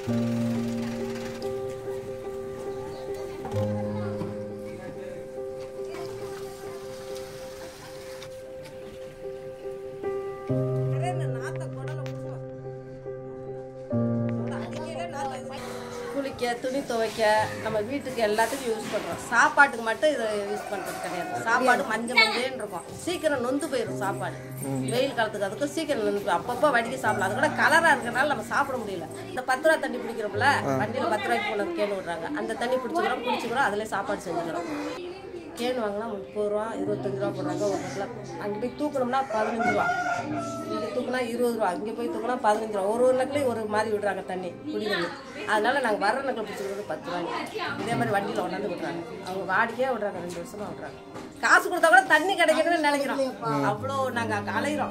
குளிக்க துணி துவைக்க நம்ம வீட்டுக்கு எல்லாத்துக்கும் யூஸ் பண்ணுறோம் சாப்பாட்டுக்கு மட்டும் இதை யூஸ் பண்ணுறது கிடையாது சாப்பாடு மஞ்சள் மஞ்சள்னு இருக்கும் சீக்கிரம் நொந்து போயிடும் சாப்பாடு வெயில் காலத்துக்கு அதுக்கும் சீக்கிரம் நொந்து போயிடும் அப்பப்போ வடிக்க சாப்பிடலாம் அது கூட கலராக இருக்கிறனால நம்ம சாப்பிட முடியல இந்த பத்து ரூபா தண்ணி பிடிக்கிறோம்ல வண்டியில் பத்து ரூபாய்க்கு கொண்டு கேன் விடுறாங்க அந்த தண்ணி பிடிச்சிக்கிறோம் குடிச்சிக்கிறோம் அதிலே சாப்பாடு செஞ்சுக்கிறோம் கேன் வாங்கினா முப்பது ரூபா இருபத்தஞ்சு ரூபா போடுறாங்க ஒரு இடத்துல அங்கே போய் தூக்கணும்னா பதினஞ்சு ரூபா இங்கே தூக்குனா இருபது ரூபா இங்கே போய் தூக்குனா பதினஞ்சு ரூபா ஒரு ஒரு நக்கிலையும் ஒரு மாதிரி விடுறாங்க தண்ணி குடி தண்ணி அதனால நாங்கள் வர்ற நக்கில் பிடிச்சிக்கிறது பத்து ரூபாய்க்கு இதே மாதிரி வண்டியில் கொண்டாந்து விடுறாங்க அவங்க வாடிக்கையாக விடுறாங்க ரெண்டு வருஷமா விடுறாங்க காசு கொடுத்தா கூட தண்ணி கிடைக்கணும்னு நினைக்கிறோம் அவ்வளோ நாங்கள் அங்கே அலைகிறோம்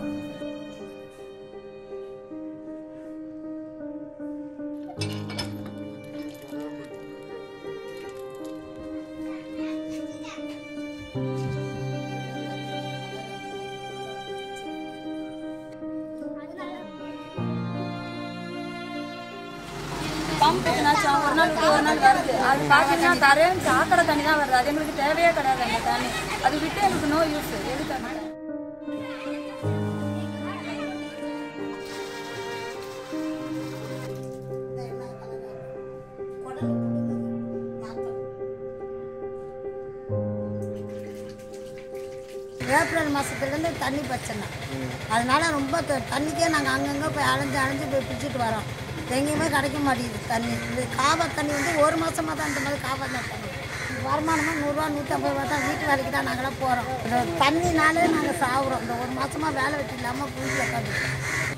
பம்ப் என்னாச்சும் ஒரு நாள் விட்டு ஒரு நாள் வருது அது பார்த்தீங்கன்னா தரேன் சாக்கடை தண்ணி தான் வருது அது எங்களுக்கு தேவையே கிடையாது அந்த தண்ணி அது விட்டு எங்களுக்கு நோ யூஸ் எதுக்கு அந்த தண்ணி? ஏப்ரல் மாதத்துலேருந்து தண்ணி பிரச்சனை அதனால ரொம்ப த- தண்ணிக்கே நாங்கள் அங்கங்கே போய் அலைஞ்சு அலைஞ்சு போய் பிடிச்சிட்டு வரோம் எங்கேயுமே கிடைக்க மாட்டேங்குது தண்ணி இது காவா தண்ணி வந்து ஒரு மாதமாக தான் இந்த மாதிரி காவா தான் தண்ணி வருமானமாக நூறுரூவா நூற்றம்பது ரூபா தான் வீட்டு வேலைக்கு தான் நாங்களாம் போகிறோம் இந்த தண்ணினாலே நாங்கள் சாகுறோம் இந்த ஒரு மாதமாக வேலை வெட்டி இல்லாமல் புரிஞ்சு உட்காந்துருக்கோம்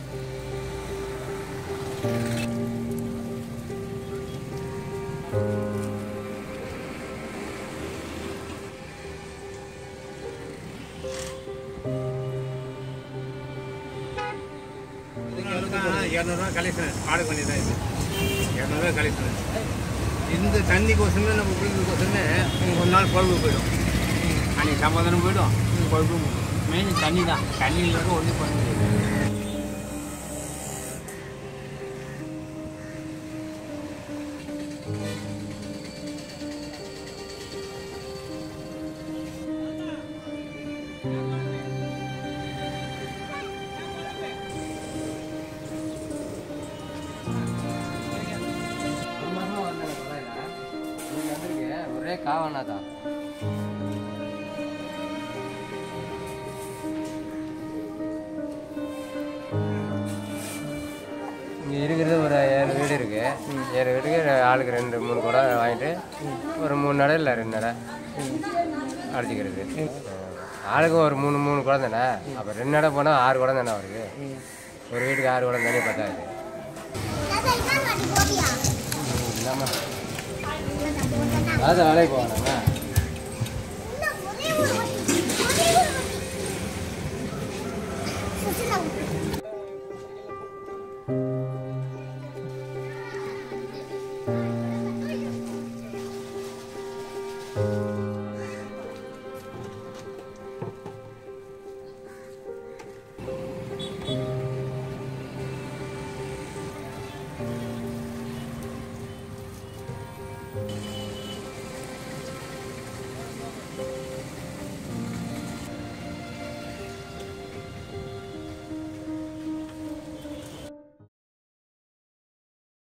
இரநூறுவா கலெக்ஷன் ஆர்டர் பண்ணி தான் இது இரநூறுவா கலெக்ஷன் இந்த தண்ணிக்கோசமே நம்ம குடிக்கிறதுக்கோசமே ஒரு நாள் பொழுது போயிடும் அன்றைக்கி சமாதானம் போயிடும் பொழுது மெயின் தண்ணி தான் தண்ணி இல்லாத ஒன்றும் பண்ண முடியாது ஒரே காவனா தான் இங்கே இருக்கிறது ஒரு ஏழு வீடு இருக்கு ஏழு வீட்டுக்கு ஆளுக்கு ரெண்டு மூணு குடம் வாங்கிட்டு ஒரு மூணு நடை இல்லை ரெண்டு நடை அடிச்சுக்கிறது ஆளுக்கு ஒரு மூணு மூணு குடம் தானே அப்போ ரெண்டு நடை போனால் ஆறு குடம் தானே வருது ஒரு வீட்டுக்கு ஆறு குடம் தண்ணி பத்தாது இல்லாமல் அதான் வேலைக்கு போவானாங்க சுற்றுலா